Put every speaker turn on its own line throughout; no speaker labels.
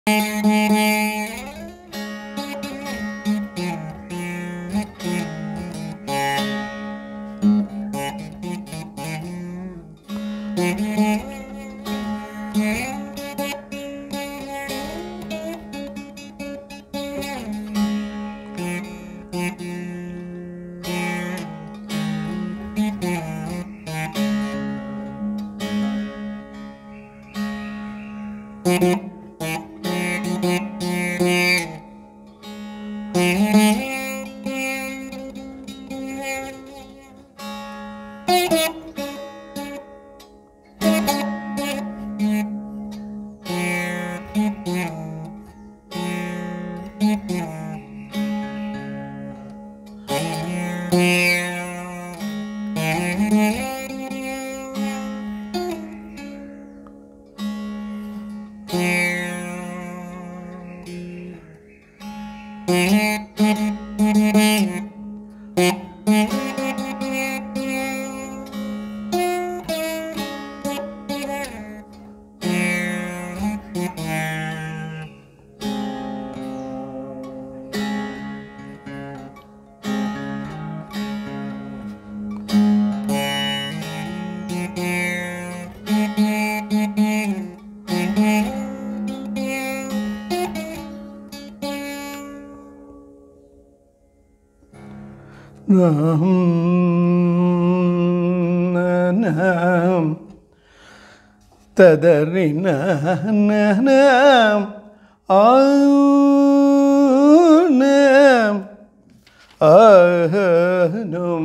ತದರಿನ ಅಹನುಂ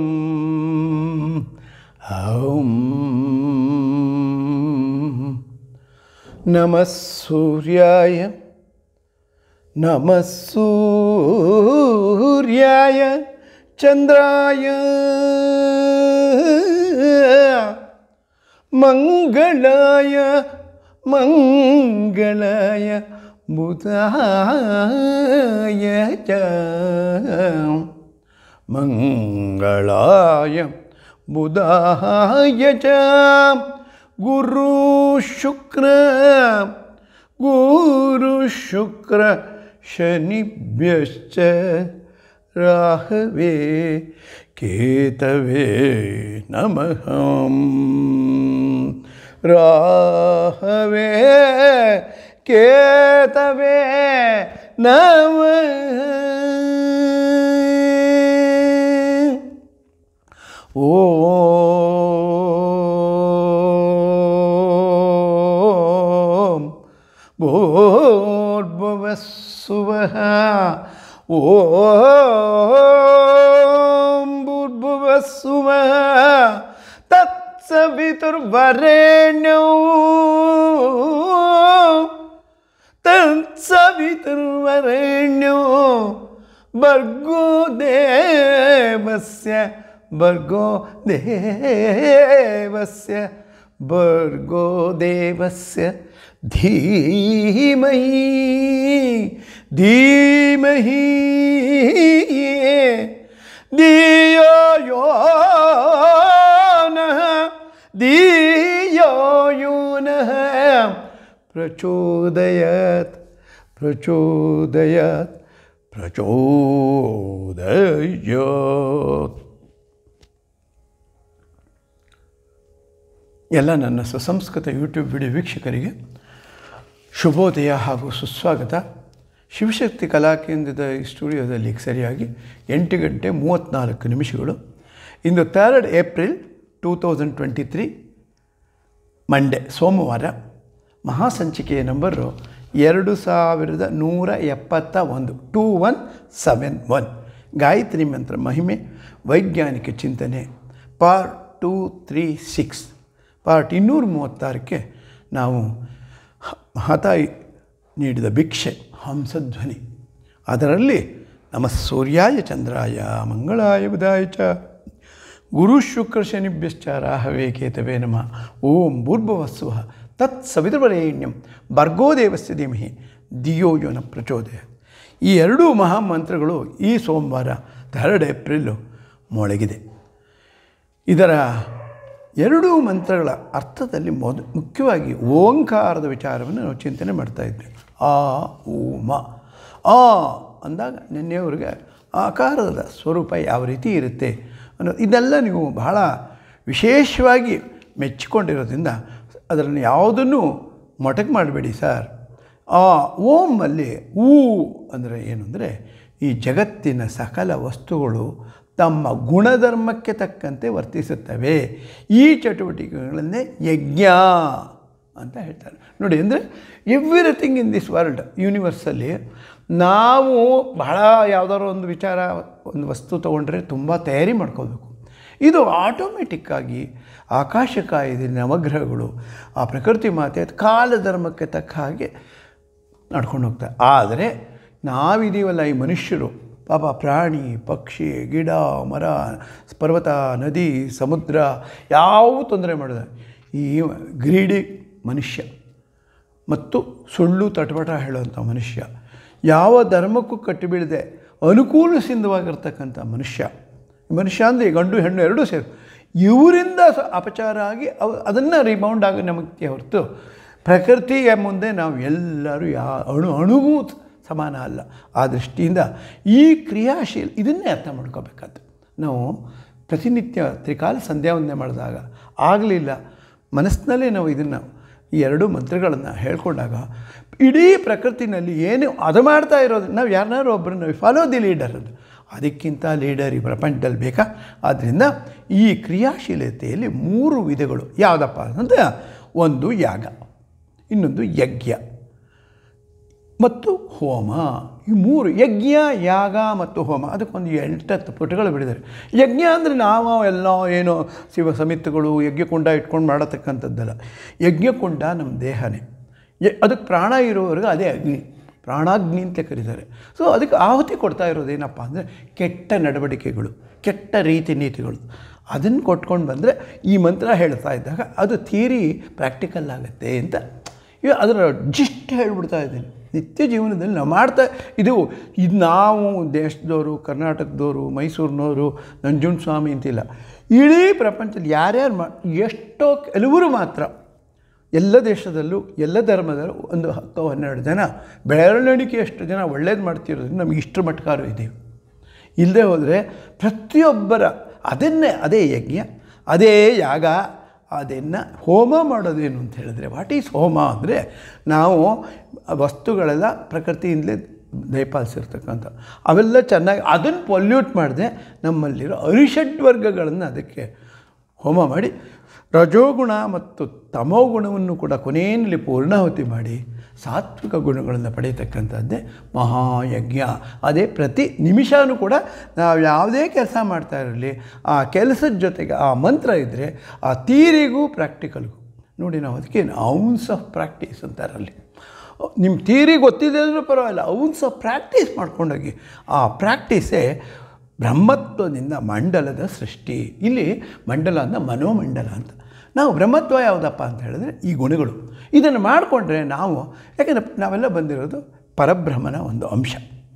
ಔಂ ನಮಃ ಸೂರ್ಯಾಯ ನಮಃ ಸೂರ್ಯಾಯ ಚಂದ್ರಾಯ ಮಂಗಳಾಯ ಮಂಗಳಾಯ ಬುಧಾಯ ಚ ಮಂಗಳಾಯ ಬುಧಾಯ ಚ ಗುರು ಶುಕ್ರ ಗುರು ಶುಕ್ರ ಶನಿಭ್ಯಶ್ಚ ರಾಹವೇ ಕೇತವೇ ನಮಃ ರಾಹವೇ ಕೇತವೇ ನಮಃ ಓಂ ಭೂರ್ಭುವಸ್ಸುವಃ ಓಂ ಭೂರ್ಭುವಸ್ಸುವಃ ತತ್ಸವಿತುರ್ವರೆಣ್ಯೋ ತತ್ಸವಿತುರ್ವರೆಣ್ಯೋ ಭರ್ಗೋ ದೇವಸ್ಯ ಭರ್ಗೋ ದೇವಸ್ಯ ಭರ್ಗೋ ದೇವಸ್ಯ ಧೀಮಹಿ ಧೀಮಹಿ ಧಿಯೋ ಯೋ ನಃ ಧಿಯೋ ಯೋ ನಃ ಪ್ರಚೋದಯತ್ ಪ್ರಚೋದಯತ್ ಪ್ರಚೋದಯತ್ ಎಲ್ಲ ನನ್ನ ಸುಸಂಸ್ಕೃತ ಯೂಟ್ಯೂಬ್ ವಿಡಿಯೋ ವೀಕ್ಷಕರಿಗೆ ಶುಭೋದಯ ಹಾಗೂ ಸುಸ್ವಾಗತ ಶಿವಶಕ್ತಿ ಕಲಾಕೇಂದ್ರದ ಈ ಸ್ಟುಡಿಯೋದಲ್ಲಿ ಈಗ ಸರಿಯಾಗಿ ಎಂಟು ಗಂಟೆ ಮೂವತ್ತ್ನಾಲ್ಕು ನಿಮಿಷಗಳು ಇಂದು third April two thousand twenty three Monday ಸೋಮವಾರ ಮಹಾಸಂಚಿಕೆಯ ನಂಬರು ಎರಡು ಸಾವಿರದ ನೂರ ಎಪ್ಪತ್ತ ಒಂದು two one seven one Gayatri Mantra ಮಹಿಮೆ ವೈಜ್ಞಾನಿಕ ಚಿಂತನೆ part two three six part ಇನ್ನೂರ ಮೂವತ್ತಾರಕ್ಕೆ ನಾವು ಹ- ಮಹಾತಾಯಿ ನೀಡಿದ ಭಿಕ್ಷೆ ಹಂಸಧ್ವನಿ ಅದರಲ್ಲಿ ನಮ್ಮ ಸೂರ್ಯಾಯ ಚಂದ್ರಾಯ ಮಂಗಳಾಯ ಬುಧಾಯ ಚ ಗುರು ಶುಕ್ರ ಶನಿಭ್ಯಶ್ಚ ರಾಹವೇ ಕೇತವೇ ನಮಃ ಓಂ ಭೂರ್ಭುವಸ್ಸುವ ತತ್ ಸವಿತುರ್ವರೇಣ್ಯಂ ಭರ್ಗೋದೇವಸ್ಯ ಧೀಮಹಿ ಧಿಯೋ ಯೋನ ಪ್ರಚೋದಯ ಈ ಎರಡೂ ಮಹಾಮಂತ್ರಗಳು ಈ ಸೋಮವಾರ ಥರ್ಡ್ ಏಪ್ರಿಲ್ಲು ಮೊಳಗಿದೆ ಇದರ ಎರಡೂ ಮಂತ್ರಗಳ ಅರ್ಥದಲ್ಲಿ ಮೊದ ಮುಖ್ಯವಾಗಿ ಓಂಕಾರದ ವಿಚಾರವನ್ನು ನಾವು ಚಿಂತನೆ ಮಾಡ್ತಾ ಇದ್ವಿ ಆ ಊ ಮ ಆ ಅಂದಾಗ ನಿನ್ನೆಯವ್ರಿಗೆ ಆಕಾರದ ಸ್ವರೂಪ ಯಾವ ರೀತಿ ಇರುತ್ತೆ ಅನ್ನೋ ಇದೆಲ್ಲ ನೀವು ಬಹಳ ವಿಶೇಷವಾಗಿ ಮೆಚ್ಚಿಕೊಂಡಿರೋದ್ರಿಂದ ಅದನ್ನು ಯಾವುದನ್ನು ಮೊಟಕು ಮಾಡಬೇಡಿ ಸರ್ ಆ ಓಂ ಅಲ್ಲಿ ಊ ಅಂದರೆ ಏನು ಅಂದರೆ ಈ ಜಗತ್ತಿನ ಸಕಲ ವಸ್ತುಗಳು ತಮ್ಮ ಗುಣಧರ್ಮಕ್ಕೆ ತಕ್ಕಂತೆ ವರ್ತಿಸುತ್ತವೆ ಈ ಚಟುವಟಿಕೆಗಳನ್ನೇ ಯಜ್ಞ ಅಂತ ಹೇಳ್ತಾರೆ ನೋಡಿ ಅಂದರೆ ಎವ್ರಿಥಿಂಗ್ ಇನ್ ದಿಸ್ ವರ್ಲ್ಡ್ ಯೂನಿವರ್ಸಲ್ಲಿ ನಾವು ಬಹಳ ಯಾವುದಾದ್ರು ಒಂದು ವಿಚಾರ ಒಂದು ವಸ್ತು ತೊಗೊಂಡ್ರೆ ತುಂಬ ತಯಾರಿ ಮಾಡ್ಕೋಬೇಕು ಇದು ಆಟೋಮೆಟಿಕ್ಕಾಗಿ ಆಕಾಶ ಕಾಯಿದೆ ನವಗ್ರಹಗಳು ಆ ಪ್ರಕೃತಿ ಮಾತೆ ಕಾಲ ಧರ್ಮಕ್ಕೆ ತಕ್ಕ ಹಾಗೆ ನಡ್ಕೊಂಡು ಹೋಗ್ತಾರೆ ಆದರೆ ನಾವಿದೀವಲ್ಲ ಈ ಮನುಷ್ಯರು ಪಾಪ ಪ್ರಾಣಿ ಪಕ್ಷಿ ಗಿಡ ಮರ ಪರ್ವತ ನದಿ ಸಮುದ್ರ ಯಾವ ತೊಂದರೆ ಮಾಡಿದ ಈ ಗ್ರೀಡಿ ಮನುಷ್ಯ ಮತ್ತು ಸುಳ್ಳು ತಟಪಟ ಹೇಳುವಂಥ ಮನುಷ್ಯ ಯಾವ ಧರ್ಮಕ್ಕೂ ಕಟ್ಟಿಬೀಳದೆ ಅನುಕೂಲ ಸಿಂಧವಾಗಿರ್ತಕ್ಕಂಥ ಮನುಷ್ಯ ಮನುಷ್ಯ ಅಂದರೆ ಗಂಡು ಹೆಣ್ಣು ಎರಡೂ ಸೇರಿ ಇವರಿಂದ ಸ ಅಪಚಾರ ಆಗಿ ಅವ ಅದನ್ನು ರಿಬೌಂಡ್ ಆಗಿ ನಮಗೆ ಹೊರತು ಪ್ರಕೃತಿಯ ಮುಂದೆ ನಾವು ಎಲ್ಲರೂ ಯಾ ಅಣು ಅಣುಗೂ ಸಮಾನ ಅಲ್ಲ ಆ ದೃಷ್ಟಿಯಿಂದ ಈ ಕ್ರಿಯಾಶೀಲ ಇದನ್ನೇ ಅರ್ಥ ಮಾಡ್ಕೋಬೇಕಾದ್ದು ನಾವು ಪ್ರತಿನಿತ್ಯ ತ್ರಿಕಾಲ ಸಂಧ್ಯಾವಂದನೆ ಮಾಡಿದಾಗ ಆಗಲಿಲ್ಲ ಮನಸ್ಸಿನಲ್ಲೇ ನಾವು ಇದನ್ನು ಈ ಎರಡು ಮಂತ್ರಗಳನ್ನು ಹೇಳ್ಕೊಂಡಾಗ ಇಡೀ ಪ್ರಕೃತಿನಲ್ಲಿ ಏನು ಅದು ಮಾಡ್ತಾ ಇರೋದು ನಾವು ಯಾರನ್ನಾರು ಒಬ್ಬರನ್ನ ಫಾಲೋ ದಿ ಲೀಡರ್ ಅದು ಅದಕ್ಕಿಂತ ಲೀಡರ್ ಈ ಪ್ರಪಂಚದಲ್ಲಿ ಬೇಕಾ ಆದ್ದರಿಂದ ಈ ಕ್ರಿಯಾಶೀಲತೆಯಲ್ಲಿ ಮೂರು ವಿಧಗಳು ಯಾವುದಪ್ಪ ಅಂದರೆ ಒಂದು ಯಾಗ ಇನ್ನೊಂದು ಯಜ್ಞ ಮತ್ತು ಹೋಮ ಈ ಮೂರು ಯಜ್ಞ ಯಾಗ ಮತ್ತು ಹೋಮ ಅದಕ್ಕೊಂದು ಎಂಟತ್ತು ಪುಟಗಳು ಬಿಡಿದ್ದಾರೆ ಯಜ್ಞ ಅಂದರೆ ನಾವು ಎಲ್ಲ ಏನೋ ಶಿವ ಸಮಿತಿಗಳು ಯಜ್ಞಕುಂಡ ಇಟ್ಕೊಂಡು ಮಾಡತಕ್ಕಂಥದ್ದಲ್ಲ ಯಜ್ಞಕುಂಡ ನಮ್ಮ ದೇಹನೇ ಯ ಅದಕ್ಕೆ ಪ್ರಾಣ ಇರೋವರೆಗೂ ಅದೇ ಅಗ್ನಿ ಪ್ರಾಣಾಗ್ನಿ ಅಂತ ಕರೀತಾರೆ ಸೊ ಅದಕ್ಕೆ ಆಹುತಿ ಕೊಡ್ತಾ ಇರೋದೇನಪ್ಪ ಅಂದರೆ ಕೆಟ್ಟ ನಡವಳಿಕೆಗಳು ಕೆಟ್ಟ ರೀತಿ ನೀತಿಗಳು ಅದನ್ನು ಕೊಟ್ಕೊಂಡು ಬಂದರೆ ಈ ಮಂತ್ರ ಹೇಳ್ತಾ ಇದ್ದಾಗ ಅದು ಥಿಯರಿ ಪ್ರಾಕ್ಟಿಕಲ್ ಆಗುತ್ತೆ ಅಂತ ಇವ ಅದರ ಜಿಸ್ಟ್ ಹೇಳ್ಬಿಡ್ತಾ ಇದ್ದೀನಿ ನಿತ್ಯ ಜೀವನದಲ್ಲಿ ನಾವು ಮಾಡ್ತಾ ಇದು ಇದು ನಾವು ದೇಶದವರು ಕರ್ನಾಟಕದವರು ಮೈಸೂರಿನವರು ನಂಜುಂಡ ಸ್ವಾಮಿ ಅಂತಿಲ್ಲ ಇಡೀ ಪ್ರಪಂಚದಲ್ಲಿ ಯಾರ್ಯಾರು ಮಾ ಎಷ್ಟೋ ಕೆಲವರು ಮಾತ್ರ ಎಲ್ಲ ದೇಶದಲ್ಲೂ ಎಲ್ಲ ಧರ್ಮದಲ್ಲೂ ಒಂದು ಹತ್ತು ಹನ್ನೆರಡು ಜನ ಬೆಳವಣಿಗೆಯಷ್ಟು ಜನ ಒಳ್ಳೇದು ಮಾಡ್ತಿರೋದ್ರಿಂದ ನಮಗೆ ಇಷ್ಟರ ಮಟ್ಕಾರು ಇದ್ದೀವಿ ಇಲ್ಲದೆ ಹೋದರೆ ಪ್ರತಿಯೊಬ್ಬರ ಅದನ್ನೇ ಅದೇ ಯಜ್ಞ ಅದೇ ಯಾಗ ಅದನ್ನು ಹೋಮ ಮಾಡೋದೇನು ಅಂತ ಹೇಳಿದ್ರೆ ವಾಟ್ ಈಸ್ ಹೋಮ ಅಂದರೆ ನಾವು ವಸ್ತುಗಳೆಲ್ಲ ಪ್ರಕೃತಿಯಿಂದಲೇ ದಯಪಾಲಿಸಿರ್ತಕ್ಕಂಥ ಅವೆಲ್ಲ ಚೆನ್ನಾಗಿ ಅದನ್ನು ಪೊಲ್ಯೂಟ್ ಮಾಡದೆ ನಮ್ಮಲ್ಲಿರೋ ಅರಿಷಡ್ ವರ್ಗಗಳನ್ನು ಅದಕ್ಕೆ ಹೋಮ ಮಾಡಿ ರಜೋಗುಣ ಮತ್ತು ತಮೋಗುಣವನ್ನು ಕೂಡ ಕೊನೆಯಲ್ಲಿ ಪೂರ್ಣಾಹುತಿ ಮಾಡಿ ಸಾತ್ವಿಕ ಗುಣಗಳನ್ನು ಪಡೆಯತಕ್ಕಂಥದ್ದೇ ಮಹಾಯಜ್ಞ ಅದೇ ಪ್ರತಿ ನಿಮಿಷವೂ ಕೂಡ ನಾವು ಯಾವುದೇ ಕೆಲಸ ಮಾಡ್ತಾ ಇರಲಿ ಆ ಕೆಲಸದ ಜೊತೆಗೆ ಆ ಮಂತ್ರ ಇದ್ದರೆ ಆ ತೀರಿಗೂ ಪ್ರಾಕ್ಟಿಕಲ್ಗೂ ನೋಡಿ ನಾವು ಅದಕ್ಕೆ ಔನ್ಸ್ ಆಫ್ ಪ್ರಾಕ್ಟೀಸ್ ಅಂತಾರಲ್ಲಿ ನಿಮ್ಮ ಥಿಯರಿ ಗೊತ್ತಿದೆ ಅಂದರೂ ಪರವಾಗಿಲ್ಲ ಔನ್ಸ್ ಆಫ್ ಪ್ರಾಕ್ಟೀಸ್ ಮಾಡ್ಕೊಂಡೋಗಿ ಆ ಪ್ರಾಕ್ಟೀಸೇ ಬ್ರಹ್ಮತ್ವದಿಂದ ಮಂಡಲದ ಸೃಷ್ಟಿ ಇಲ್ಲಿ ಮಂಡಲ ಅಂತ ಮನೋಮಂಡಲ ಅಂತ ನಾವು ಬ್ರಹ್ಮತ್ವ ಯಾವುದಪ್ಪ ಅಂತ ಹೇಳಿದ್ರೆ ಈ ಗುಣಗಳು ಇದನ್ನು ಮಾಡಿಕೊಂಡ್ರೆ ನಾವು ಯಾಕೆಂದರೆ ನಾವೆಲ್ಲ ಬಂದಿರೋದು ಪರಬ್ರಹ್ಮನ ಒಂದು ಅಂಶ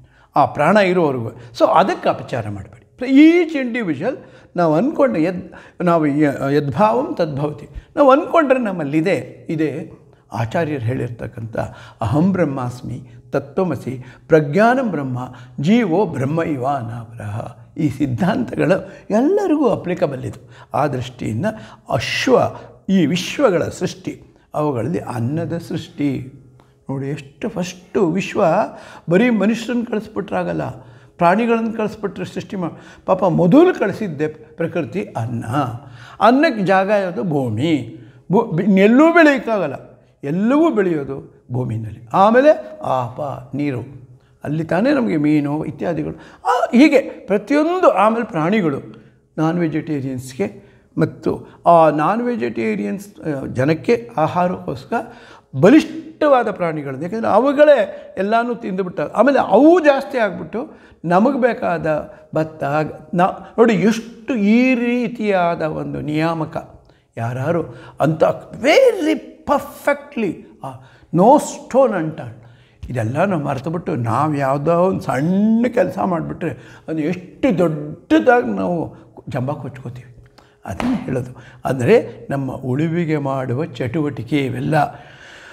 ಆ ಪ್ರಾಣ ಇರೋವರೆಗೂ ಸೊ ಅದಕ್ಕೆ ಅಪಚಾರ ಮಾಡಬೇಡಿ ಈಚ್ ಇಂಡಿವಿಜುವಲ್ ನಾವು ಅಂದ್ಕೊಂಡೆ ಯದ್ ನಾವು ಯ- ಯದ್ಭಾವಂ ತದ್ಭವತಿ ನಾವು ಅಂದ್ಕೊಂಡ್ರೆ ನಮ್ಮಲ್ಲಿದೆ ಇದೆ ಆಚಾರ್ಯರು ಹೇಳಿರ್ತಕ್ಕಂಥ ಅಹಂ ಬ್ರಹ್ಮಾಸ್ಮಿ ತತ್ವಮಸಿ ಪ್ರಜ್ಞಾನಂ ಬ್ರಹ್ಮ ಜೀವೋ ಬ್ರಹ್ಮ ಇವ ಅನಾವರಹ ಈ ಸಿದ್ಧಾಂತಗಳು ಎಲ್ಲರಿಗೂ ಅಪ್ಲಿಕಬಲ್ ಇದು ಆ ದೃಷ್ಟಿಯಿಂದ ಅಶ್ವ ಈ ವಿಶ್ವಗಳ ಸೃಷ್ಟಿ ಅವುಗಳಲ್ಲಿ ಅನ್ನದ ಸೃಷ್ಟಿ ನೋಡಿ ಎಷ್ಟು ಫಸ್ಟು ವಿಶ್ವ ಬರೀ ಮನುಷ್ಯರನ್ನು ಕಳಿಸ್ಬಿಟ್ರಾಗಲ್ಲ ಪ್ರಾಣಿಗಳನ್ನು ಕಳಿಸ್ಬಿಟ್ರೆ ಸೃಷ್ಟಿ ಮಾ ಪಾಪ ಮೊದಲು ಕಳಿಸಿದ್ದೆ ಪ್ರಕೃತಿ ಅನ್ನ ಅನ್ನಕ್ಕೆ ಜಾಗ ಯಾವುದು ಭೂಮಿ ಭೂ ಎಲ್ಲೂ ಬೆಳೆಯೋಕ್ಕಾಗಲ್ಲ ಎಲ್ಲವೂ ಬೆಳೆಯೋದು ಭೂಮಿನಲ್ಲಿ ಆಮೇಲೆ ಆಪ ನೀರು ಅಲ್ಲಿ ತಾನೇ ನಮಗೆ ಮೀನು ಇತ್ಯಾದಿಗಳು ಆ, ಹೀಗೆ ಪ್ರತಿಯೊಂದು ಆಮೇಲೆ ಪ್ರಾಣಿಗಳು ನಾನ್ ವೆಜಿಟೇರಿಯನ್ಸ್ಗೆ ಮತ್ತು ಆ ನಾನ್ ವೆಜಿಟೇರಿಯನ್ಸ್ ಆ, ಜನಕ್ಕೆ ಆಹಾರಕ್ಕೋಸ್ಕರ ಬಲಿಷ್ಠವಾದ ಪ್ರಾಣಿಗಳು ಯಾಕೆಂದರೆ ಅವುಗಳೇ ಎಲ್ಲನೂ ತಿಂದುಬಿಟ್ಟ ಆಮೇಲೆ ಅವು ಜಾಸ್ತಿ ಆಗಿಬಿಟ್ಟು ನಮಗೆ ಬೇಕಾದ ಭತ್ತ ನಾ ನೋಡಿ ಎಷ್ಟು ಈ ರೀತಿಯಾದ ಒಂದು ನಿಯಾಮಕ ಯಾರು ಅಂತ very perfectly no stone unturned ಇದೆಲ್ಲ ನಾವು ಮರೆತುಬಿಟ್ಟು ನಾವು ಯಾವುದೋ ಒಂದು ಸಣ್ಣ ಕೆಲಸ ಮಾಡಿಬಿಟ್ರೆ ಅದು ಎಷ್ಟು ದೊಡ್ಡದಾಗಿ ನಾವು ಜಂಬ ಕೊಚ್ಕೋತೀವಿ ಅದನ್ನು ಹೇಳೋದು ಅಂದರೆ ನಮ್ಮ ಉಳಿವಿಗೆ ಮಾಡುವ ಚಟುವಟಿಕೆ ಇವೆಲ್ಲ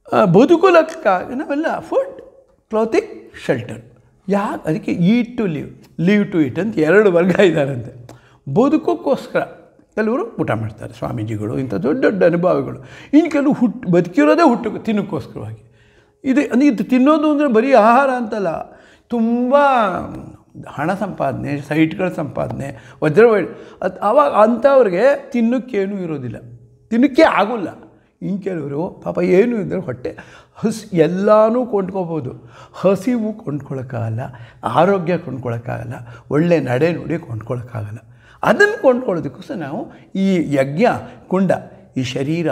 ಆ, ಬದುಕುಲಕ್ಕಾಗಿ ನಾವೆಲ್ಲ ಫುಡ್ ಕ್ಲೋತಿಂಗ್ ಶೆಲ್ಟರ್ ಯಾಕೆ ಅದಕ್ಕೆ eat to live live to eat ಅಂತ ಎರಡು ವರ್ಗ ಇದ್ದಾರಂತೆ ಬದುಕೋಕ್ಕೋಸ್ಕರ ಕೆಲವರು ಊಟ ಮಾಡ್ತಾರೆ ಸ್ವಾಮೀಜಿಗಳು ಇಂಥ ದೊಡ್ಡ ದೊಡ್ಡ ಅನುಭವಗಳು ಇನ್ನು ಕೆಲವು ಹುಟ್ಟು ಬದುಕಿರೋದೇ ಹುಟ್ಟು ತಿನ್ನೋಕ್ಕೋಸ್ಕರವಾಗಿ ಇದು ಅಂದರೆ ಇದು ತಿನ್ನೋದು ಅಂದರೆ ಬರೀ ಆಹಾರ ಅಂತಲ್ಲ ತುಂಬ ಹಣ ಸಂಪಾದನೆ ಸೈಟ್ಗಳ ಸಂಪಾದನೆ ವಜ್ರವೈ ಅದು ಆವಾಗ ಅಂಥವ್ರಿಗೆ ತಿನ್ನೋಕ್ಕೇನೂ ಇರೋದಿಲ್ಲ ತಿನ್ನೋಕ್ಕೆ ಆಗೋಲ್ಲ ಇನ್ನು ಕೆಲವರು ಪಾಪ ಏನು ಇದ್ದರೆ ಹೊಟ್ಟೆ ಹಸ್ ಎಲ್ಲನೂ ಕೊಂಡ್ಕೋಬೋದು ಹಸಿವು ಕೊಂಡ್ಕೊಳ್ಳೋಕ್ಕಾಗಲ್ಲ ಆರೋಗ್ಯ ಕೊಂಡ್ಕೊಳ್ಳೋಕ್ಕಾಗಲ್ಲ ಒಳ್ಳೆ ನಡೆ ನುಡಿ ಕೊಂಡ್ಕೊಳ್ಳೋಕ್ಕಾಗಲ್ಲ ಅದನ್ನು ಕೊಂಡ್ಕೊಳ್ಳೋದಕ್ಕೋಸ್ಕರ ನಾವು ಈ ಯಜ್ಞ ಕುಂಡ ಈ ಶರೀರ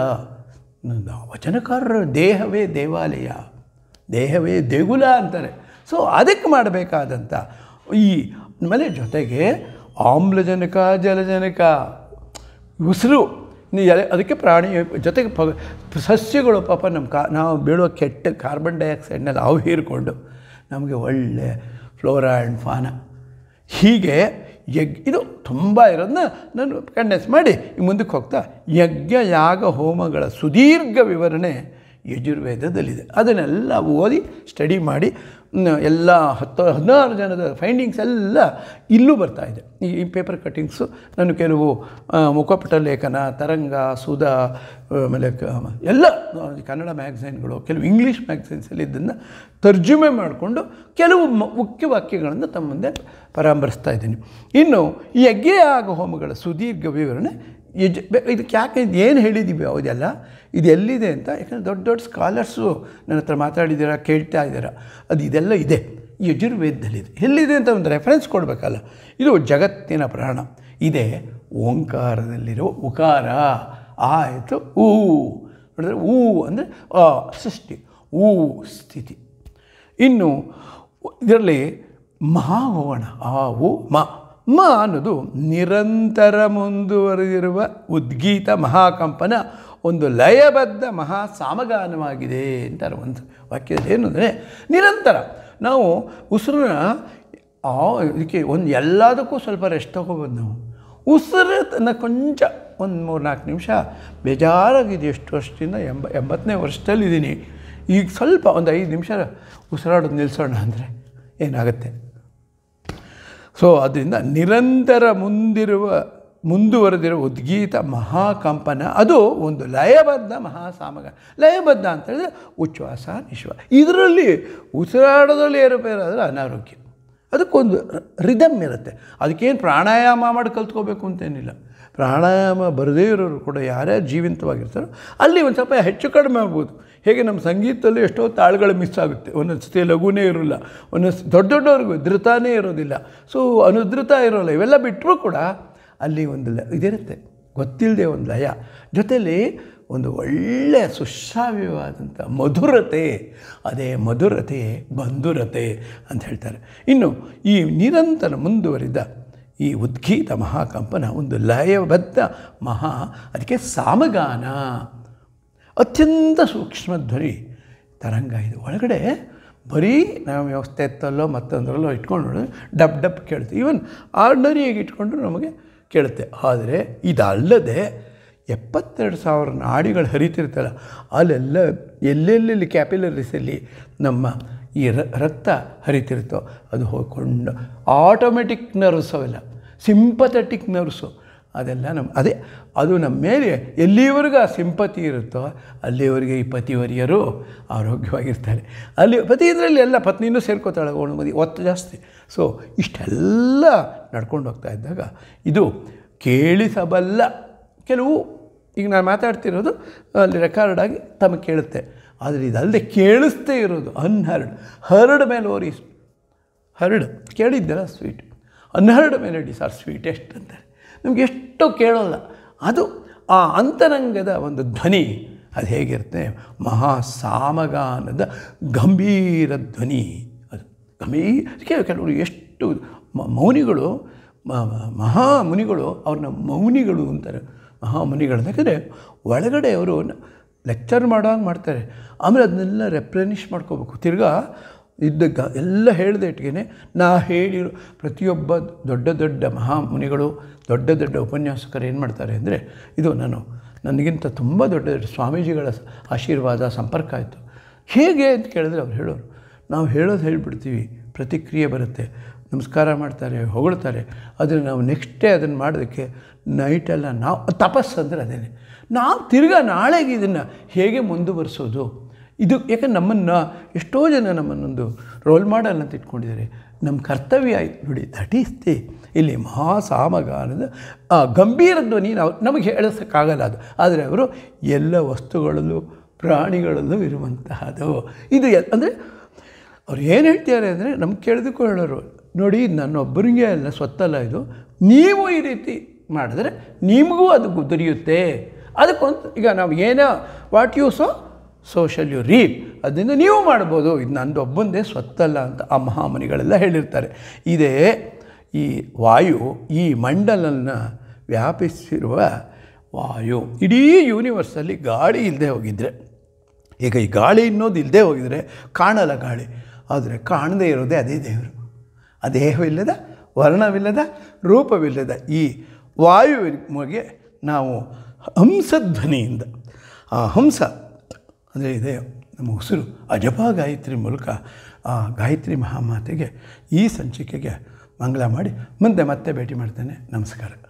ವಚನಕಾರರ ದೇಹವೇ ದೇವಾಲಯ ದೇಹವೇ ದೇಗುಲ ಅಂತಾರೆ ಸೊ ಅದಕ್ಕೆ ಮಾಡಬೇಕಾದಂಥ ಈ ಆಮೇಲೆ ಜೊತೆಗೆ ಆಮ್ಲಜನಕ ಜಲಜನಕ ಉಸಿರು ಇನ್ನು ಎಲೆ- ಅದಕ್ಕೆ ಪ್ರಾಣಿ ಜೊತೆಗೆ ಪ ಸಸ್ಯಗಳು ಪಾಪ ನಮ್ಮ ಕಾ ನಾವು ಬೀಳುವ ಕೆಟ್ಟ ಕಾರ್ಬನ್ ಡೈಆಕ್ಸೈಡ್ನೆಲ್ಲ ಅವು ಹೀರಿಕೊಂಡು ನಮಗೆ ಒಳ್ಳೆ ಫ್ಲೋರಾ ಆ್ಯಂಡ್ ಫಾನ ಹೀಗೆ ಯಜ್ಞ ಇದು ತುಂಬ ಇರೋದನ್ನ ನಾನು ಕಂಡೆನ್ಸ್ ಮಾಡಿ ಈ ಮುಂದಕ್ಕೆ ಹೋಗ್ತಾ ಯಜ್ಞ ಯಾಗ ಹೋಮಗಳ ಸುದೀರ್ಘ ವಿವರಣೆ ಯಜುರ್ವೇದದಲ್ಲಿದೆ ಅದನ್ನೆಲ್ಲ ಓದಿ ಸ್ಟಡಿ ಮಾಡಿ ಮ್, ಎಲ್ಲ ಹತ್ತು ಹದಿನಾರು ಜನದ ಫೈಂಡಿಂಗ್ಸ್ ಎಲ್ಲ ಇಲ್ಲೂ ಬರ್ತಾ ಇದೆ ಈ ಈ ಪೇಪರ್ ಕಟ್ಟಿಂಗ್ಸು ನಾನು ಕೆಲವು ಆ, ಮುಖಪುಟ ಲೇಖನ ತರಂಗ ಸುಧಾ ಆಮೇಲೆ ಕ ಎಲ್ಲ ಆ, ಕನ್ನಡ ಮ್ಯಾಗ್ಝೈನ್ಗಳು ಕೆಲವು ಇಂಗ್ಲೀಷ್ ಮ್ಯಾಗ್ಝೈನ್ಸಲ್ಲಿ ಇದನ್ನು ತರ್ಜುಮೆ ಮಾಡಿಕೊಂಡು ಕೆಲವು ಮ- ಮುಖ್ಯ ವಾಕ್ಯಗಳನ್ನು ತಮ್ಮ ಮುಂದೆ ಪರಾಮರ್ಶಿಸ್ತಾ ಇದ್ದೀನಿ ಇನ್ನು ಈ ಯಜ್ಞಯಾಗ ಹೋಮಗಳ ಸುದೀರ್ಘ ವಿವರಣೆ ಯಜ್ ಬೆ- ಇದಕ್ಕೆ ಯಾಕೆ ಇದು ಏನು ಹೇಳಿದ್ದೀವಿ ಅದೆಲ್ಲ ಇದು ಎಲ್ಲಿದೆ ಅಂತ ಯಾಕಂದರೆ ದೊಡ್ಡ ದೊಡ್ಡ ಸ್ಕಾಲರ್ಸು ನನ್ನ ಹತ್ರ ಮಾತಾಡಿದ್ದೀರಾ ಕೇಳ್ತಾ ಇದ್ದೀರಾ ಅದು ಇದೆಲ್ಲ ಇದೆ ಈ ಯಜುರ್ವೇದದಲ್ಲಿದೆ ಎಲ್ಲಿದೆ ಅಂತ ಒಂದು ರೆಫರೆನ್ಸ್ ಕೊಡಬೇಕಲ್ಲ ಇದು ಜಗತ್ತಿನ ಪ್ರಾಣ ಇದೆ ಓಂಕಾರದಲ್ಲಿರೋ ಉಕಾರ ಆಯಿತು ಊ ನೋಡಿದ್ರೆ ಊ ಅಂದರೆ ಆ ಸೃಷ್ಟಿ ಊ ಸ್ಥಿತಿ ಇನ್ನು ಇದರಲ್ಲಿ ಮಹಾ ಹೋಗೋಣ ಆ ಉ ಮ ಮ ಅನ್ನೋದು ನಿರಂತರ ಮುಂದುವರೆದಿರುವ ಉದ್ಗೀತ ಮಹಾಕಂಪನ ಒಂದು ಲಯಬದ್ಧ ಮಹಾ ಸಾಮಗಾನವಾಗಿದೆ ಅಂತಾರೆ ಒಂದು ವಾಕ್ಯದಲ್ಲಿ ಏನು ಅಂದರೆ ನಿರಂತರ ನಾವು ಉಸಿರನ್ನ ಆ ಇದಕ್ಕೆ ಒಂದು ಎಲ್ಲದಕ್ಕೂ ಸ್ವಲ್ಪ ರೆಸ್ಟ್ ತೊಗೋಬೋದು ನಾವು ಉಸಿರನ್ನ ಕೊಂಚ ಒಂದು ಮೂರು ನಾಲ್ಕು ನಿಮಿಷ ಬೇಜಾರಾಗಿದೆ ಎಷ್ಟು ವರ್ಷದಿಂದ ಎಂಬ ಎಂಬತ್ತನೇ ವರ್ಷದಲ್ಲಿದ್ದೀನಿ ಈಗ ಸ್ವಲ್ಪ ಒಂದು ಐದು ನಿಮಿಷ ಉಸಿರಾಡೋದು ನಿಲ್ಲಿಸೋಣ ಅಂದರೆ ಏನಾಗುತ್ತೆ ಸೊ ಅದರಿಂದ ನಿರಂತರ ಮುಂದಿರುವ ಮುಂದುವರೆದಿರುವ ಉದ್ಗೀತ ಮಹಾಕಂಪನ ಅದು ಒಂದು ಲಯಬದ್ಧ ಮಹಾಸಾಮಗ ಲಯಬದ್ಧ ಅಂತ ಹೇಳಿದ್ರೆ ಉಚ್ಛ್ವಾಸ ನಿಶ್ವಾಸ ಇದರಲ್ಲಿ ಉಸಿರಾಡೋದ್ರಲ್ಲಿ ಏರುಪೇರಾದರೆ ಅನಾರೋಗ್ಯ ಅದಕ್ಕೊಂದು ರಿದಮ್ ಇರುತ್ತೆ ಅದಕ್ಕೇನು ಪ್ರಾಣಾಯಾಮ ಮಾಡಿ ಕಲ್ತ್ಕೋಬೇಕು ಅಂತೇನಿಲ್ಲ ಪ್ರಾಣಾಯಾಮ ಬರದೇ ಇರೋರು ಕೂಡ ಯಾರ್ಯಾರು ಜೀವಂತವಾಗಿರ್ತಾರೋ ಅಲ್ಲಿ ಒಂದು ಸ್ವಲ್ಪ ಹೆಚ್ಚು ಕಡಿಮೆ ಆಗ್ಬೋದು ಹೇಗೆ ನಮ್ಮ ಸಂಗೀತದಲ್ಲಿ ಎಷ್ಟೋ ತಾಳುಗಳು ಮಿಸ್ ಆಗುತ್ತೆ ಒಂದೊಂದು ಸತಿ ಲಘುನೇ ಇರೋಲ್ಲ ಒಂದೊಂದು ಸ- ದೊಡ್ಡ ದೊಡ್ಡವ್ರಿಗೂ ಧೃತನೇ ಇರೋದಿಲ್ಲ ಸೊ ಅನುಧೃತ ಇರೋಲ್ಲ ಇವೆಲ್ಲ ಬಿಟ್ಟರೂ ಕೂಡ ಅಲ್ಲಿ ಒಂದು ಲ ಇದಿರುತ್ತೆ ಗೊತ್ತಿಲ್ಲದೆ ಒಂದು ಲಯ ಜೊತೆಯಲ್ಲಿ ಒಂದು ಒಳ್ಳೆಯ ಸುಶ್ರಾವ್ಯವಾದಂಥ ಮಧುರತೆ ಅದೇ ಮಧುರತೆ ಬಂಧುರತೆ ಅಂತ ಹೇಳ್ತಾರೆ ಇನ್ನು ಈ ನಿರಂತರ ಮುಂದುವರಿದ ಈ ಉದ್ಗೀತ ಮಹಾಕಂಪನ ಒಂದು ಲಯಬದ್ಧ ಮಹಾ ಅದಕ್ಕೆ ಸಾಮಗಾನ ಅತ್ಯಂತ ಸೂಕ್ಷ್ಮ ಧ್ವನಿ ತರಂಗ ಇದು ಒಳಗಡೆ ಬರೀ ನಾವು ವ್ಯವಸ್ಥೆ ಎತ್ತಲ್ಲೋ ಮತ್ತೊಂದರಲ್ಲೋ ಇಟ್ಕೊಂಡು ಡಬ್ ಡಬ್ ಕೇಳ್ತೀವಿ ಈವನ್ ಆರ್ಡಿನರಿಯಾಗಿ ಇಟ್ಕೊಂಡು ನಮಗೆ ಕೇಳುತ್ತೆ ಆದರೆ ಇದಲ್ಲದೆ ಎಪ್ಪತ್ತೆರಡು ಸಾವಿರ ನಾಡಿಗಳು ಹರಿತಿರ್ತಲ್ಲ ಅಲ್ಲೆಲ್ಲ ಎಲ್ಲೆಲ್ಲೆಲ್ಲಿ ಕ್ಯಾಪಿಲರೀಸಲ್ಲಿ ನಮ್ಮ ಈ ರ- ರಕ್ತ ಹರಿತಿರುತ್ತೋ ಅದು ಹೋಗ್ಕೊಂಡು ಆಟೋಮೆಟಿಕ್ ನರ್ವ್ಸ್ ಅವೆಲ್ಲ ಸಿಂಪಥೆಟಿಕ್ ನರ್ವ್ಸು ಅದೆಲ್ಲ ನಮ್ಮ ಅದೇ ಅದು ನಮ್ಮ ಮೇಲೆ ಎಲ್ಲಿವರೆಗೂ ಆ ಸಿಂಪತಿ ಇರುತ್ತೋ ಅಲ್ಲಿವರೆಗೆ ಈ ಪತಿವರಿಯರು ಆರೋಗ್ಯವಾಗಿರ್ತಾರೆ ಅಲ್ಲಿ ಪತಿ ಇದರಲ್ಲಿ ಎಲ್ಲ ಪತ್ನಿನೂ ಸೇರ್ಕೋತಾಳೆ ಅವಳು ಮದಿ ಒತ್ತು ಜಾಸ್ತಿ ಸೊ ಇಷ್ಟೆಲ್ಲ ನಡ್ಕೊಂಡು ಹೋಗ್ತಾ ಇದ್ದಾಗ ಇದು ಕೇಳಿಸಬಲ್ಲ ಕೆಲವು ಈಗ ನಾನು ಮಾತಾಡ್ತಿರೋದು ಅಲ್ಲಿ ರೆಕಾರ್ಡ್ ಆಗಿ ತಮಗೆ ಕೇಳುತ್ತೆ ಆದರೆ ಇದಲ್ಲದೆ ಕೇಳಿಸ್ತೇ ಇರೋದು ಅನ್ಹರ್ಡ್ ಹರ್ಡ್ ಮೆಲೋರೀಸ್ ಹರ್ಡ್ ಕೇಳಿದ್ದಲ್ಲ sweet unheard melodies are sweetest ಅಂತಾರೆ ನಮ್ಗೆ ಎಷ್ಟೋ ಕೇಳೋಲ್ಲ ಅದು ಆ ಅಂತರಂಗದ ಒಂದು ಧ್ವನಿ ಅದು ಹೇಗಿರುತ್ತೆ ಮಹಾ ಸಾಮಗಾನದ ಗಂಭೀರ ಧ್ವನಿ ಅದು ಗಂಭೀರ ಅದಕ್ಕೆ ಕೆಲವರು ಎಷ್ಟು ಮ- ಮೌನಿಗಳು ಮ- ಮ- ಮಹಾಮುನಿಗಳು ಅವ್ರನ್ನ ಮೌನಿಗಳು ಅಂತಾರೆ ಮಹಾಮುನಿಗಳು ಯಾಕಂದರೆ ಒಳಗಡೆ ಅವರು ಲೆಕ್ಚರ್ ಮಾಡೋಂಗೆ ಮಾಡ್ತಾರೆ ಆಮೇಲೆ ಅದನ್ನೆಲ್ಲ ರೆಪ್ರೆನಿಷ್ ಮಾಡ್ಕೋಬೇಕು ತಿರ್ಗಾ ಇದ್ದ ಎಲ್ಲ ಹೇಳಿದೆ ಇಟ್ಗೆ ನಾ ಹೇಳಿರೋ ಪ್ರತಿಯೊಬ್ಬ ದೊಡ್ಡ ದೊಡ್ಡ ಮಹಾಮುನಿಗಳು ದೊಡ್ಡ ದೊಡ್ಡ ಉಪನ್ಯಾಸಕರು ಏನು ಮಾಡ್ತಾರೆ ಅಂದರೆ ಇದು ನಾನು ನನಗಿಂತ ತುಂಬ ದೊಡ್ಡ ದೊಡ್ಡ ಸ್ವಾಮೀಜಿಗಳ ಆಶೀರ್ವಾದ ಸಂಪರ್ಕ ಆಯಿತು ಹೇಗೆ ಅಂತ ಕೇಳಿದ್ರೆ ಅವ್ರು ಹೇಳೋರು ನಾವು ಹೇಳೋದು ಹೇಳಿಬಿಡ್ತೀವಿ ಪ್ರತಿಕ್ರಿಯೆ ಬರುತ್ತೆ ನಮಸ್ಕಾರ ಮಾಡ್ತಾರೆ ಹೊಗಳ್ತಾರೆ ಆದರೆ ನಾವು ನೆಕ್ಸ್ಟ್ ಡೇ ಅದನ್ನು ಮಾಡೋದಕ್ಕೆ ನೈಟೆಲ್ಲ ನಾವು ತಪಸ್ಸು ಅಂದರೆ ಅದೇನೆ ನಾವು ತಿರ್ಗಾ ನಾಳೆಗೆ ಇದನ್ನು ಹೇಗೆ ಮುಂದುವರಿಸೋದು ಇದು ಯಾಕಂದ್ರೆ ನಮ್ಮನ್ನು ಎಷ್ಟೋ ಜನ ನಮ್ಮನ್ನೊಂದು ರೋಲ್ ಮಾಡಲ್ ಅಂತ ಇಟ್ಕೊಂಡಿದ್ದಾರೆ ನಮ್ಮ ಕರ್ತವ್ಯ ಆಯ್ತು ನೋಡಿ ದಟ್ ಈಸ್ ದಿ ಇಲ್ಲಿ ಮಹಾಸಾಮಗಾನದ ಆ ಗಂಭೀರ ಧ್ವನಿ ನಾವು ನಮಗೆ ಹೇಳಿಸೋಕ್ಕಾಗಲ್ಲ ಅದು ಆದರೆ ಅವರು ಎಲ್ಲ ವಸ್ತುಗಳಲ್ಲೂ ಪ್ರಾಣಿಗಳಲ್ಲೂ ಇರುವಂತಹದ್ದು ಇದು ಎ- ಅಂದರೆ ಅವ್ರು ಏನು ಹೇಳ್ತಿದ್ದಾರೆ ಅಂದರೆ ನಮ್ಗೆ ಕೇಳಿದಕ್ಕೂ ಹೇಳೋರು ನೋಡಿ ನನ್ನೊಬ್ಬರಿಗೆ ಅಲ್ಲ ಸ್ವತ್ತಲ್ಲ ಇದು ನೀವು ಈ ರೀತಿ ಮಾಡಿದ್ರೆ ನಿಮಗೂ ಅದು ದೊರೆಯುತ್ತೆ ಅದಕ್ಕೊಂದು ಈಗ ನಾವು ಏನೋ what you sow so shall you reap ಅದರಿಂದ ನೀವು ಮಾಡ್ಬೋದು ಇದು ನಂದು ಒಬ್ಬಂದೇ ಸ್ವತ್ತಲ್ಲ ಅಂತ ಆ ಮಹಾಮನಿಗಳೆಲ್ಲ ಹೇಳಿರ್ತಾರೆ ಇದೇ ಈ ವಾಯು ಈ ಮಂಡಲನ ವ್ಯಾಪಿಸಿರುವ ವಾಯು ಇಡೀ ಯೂನಿವರ್ಸಲ್ಲಿ ಗಾಳಿ ಇಲ್ಲದೆ ಹೋಗಿದ್ರೆ ಈಗ ಈ ಗಾಳಿ ಅನ್ನೋದು ಇಲ್ಲದೆ ಹೋಗಿದರೆ ಕಾಣಲ್ಲ ಗಾಳಿ ಆದರೆ ಕಾಣದೇ ಇರೋದೇ ಅದೇ ದೇವರು ಆ ದೇಹವಿಲ್ಲದ ವರ್ಣವಿಲ್ಲದ ರೂಪವಿಲ್ಲದ ಈ ವಾಯುವಿಗೆ ನಾವು ಹಂಸಧ್ವನಿಯಿಂದ ಆ ಹಂಸ ಅಂದರೆ ಇದೆ ನಮ್ಮ ಉಸಿರು ಆ ಜಪ ಗಾಯತ್ರಿ ಮೂಲಕ ಆ ಗಾಯತ್ರಿ ಮಹಾಮಾತೆಗೆ ಈ ಸಂಚಿಕೆಗೆ ಮಂಗಳ ಮಾಡಿ ಮುಂದೆ ಮತ್ತೆ ಭೇಟಿ ಮಾಡ್ತೇನೆ ನಮಸ್ಕಾರ